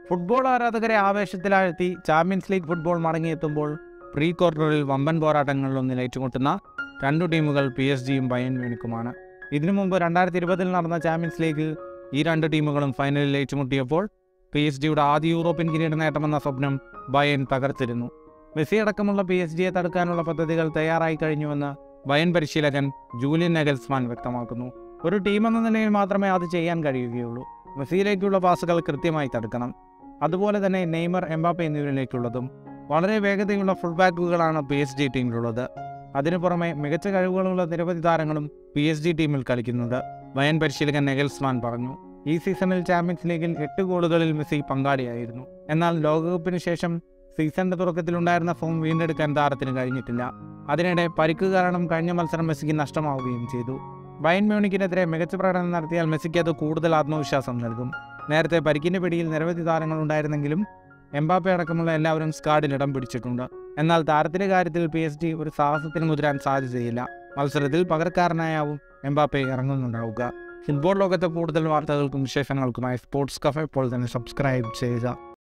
football ആരാധകരെ ആവേശത്തിലാഴ്ത്തി Champions League football മടങ്ങിയെത്തുമ്പോൾ പ്രീ ക്വാർട്ടറിൽ വമ്പൻ പോരാട്ടങ്ങളിലൊന്നിൽ ഏറ്റുമുട്ടുന്ന രണ്ടു ടീമുകൾ പി എസ് ജിയും ബയൻ മ്യൂണിക്കുമാണ് ഇതിനു മുമ്പ് രണ്ടായിരത്തി ഇരുപതിൽ നടന്ന ചാമ്പ്യൻസ് ലീഗിൽ ഈ രണ്ട് ടീമുകളും ഫൈനലിൽ ഏറ്റുമുട്ടിയപ്പോൾ പി എസ് ജിയുടെ ആദ്യ യൂറോപ്യൻ കിരീടം നേട്ടമെന്ന സ്വപ്നം ബയൻ തകർത്തിരുന്നു മെസ്സി അടക്കമുള്ള പി എസ് ജിയെ തടുക്കാനുള്ള പദ്ധതികൾ തയ്യാറായി കഴിഞ്ഞുവെന്ന് ബയൻ പരിശീലകൻ ജൂലിയൻ നെഗൽസ്മാൻ വ്യക്തമാക്കുന്നു ഒരു ടീമെന്ന നിലയിൽ മാത്രമേ അത് ചെയ്യാൻ കഴിയുകയുള്ളൂ മെസ്സിയിലേക്കുള്ള പാസുകൾ കൃത്യമായി തടുക്കണം അതുപോലെ തന്നെ നെയ്മർ എംബാപ്പെ എന്നിവരിലേക്കുള്ളതും വളരെ വേഗതയുള്ള ഫുൾ ബാക്കുകളാണ് പി എസ് ജി ടീമിലുള്ളത് അതിനു പുറമെ മികച്ച കഴിവുകളുള്ള നിരവധി താരങ്ങളും പി എസ് ജി ടീമിൽ കളിക്കുന്നുണ്ട് വയൻ പരിശീലകൻ നെഗൽസ്മാൻ പറഞ്ഞു ഈ സീസണിൽ ചാമ്പ്യൻസ് ലീഗിൽ എട്ട് ഗോളുകളിൽ മെസ്സി പങ്കാളിയായിരുന്നു എന്നാൽ ലോകകപ്പിന് ശേഷം സീസണിന്റെ തുടക്കത്തിലുണ്ടായിരുന്ന ഫോം വീണ്ടെടുക്കാൻ താരത്തിന് കഴിഞ്ഞിട്ടില്ല അതിനിടെ പരിക്ക് കാരണം കഴിഞ്ഞ മത്സരം മെസ്സിക്ക് നഷ്ടമാവുകയും ചെയ്തു ബയൻ മ്യൂണിക്കിനെതിരെ മികച്ച പ്രകടനം നടത്തിയാൽ മെസ്സിക്ക് അത് കൂടുതൽ ആത്മവിശ്വാസം നൽകും നേരത്തെ പരിക്കിന്റെ പിടിയിൽ നിരവധി താരങ്ങൾ ഉണ്ടായിരുന്നെങ്കിലും എംബാപ്പെ അടക്കമുള്ള എല്ലാവരും സ്കാഡിൽ ഇടം പിടിച്ചിട്ടുണ്ട് എന്നാൽ താരത്തിന്റെ കാര്യത്തിൽ പി എസ് ജി ഒരു സാഹസത്തിന് മുതിരാൻ സാധ്യതയില്ല മത്സരത്തിൽ പകരക്കാരനായാവും എംബാപ്പെ ഇറങ്ങുന്നുണ്ടാവുക ഫുട്ബോൾ ലോകത്തെ കൂടുതൽ വാർത്തകൾക്കും വിശേഷങ്ങൾക്കുമായി സ്പോർട്സ് കഫേ ഇപ്പോൾ തന്നെ സബ്സ്ക്രൈബ് ചെയ്യുക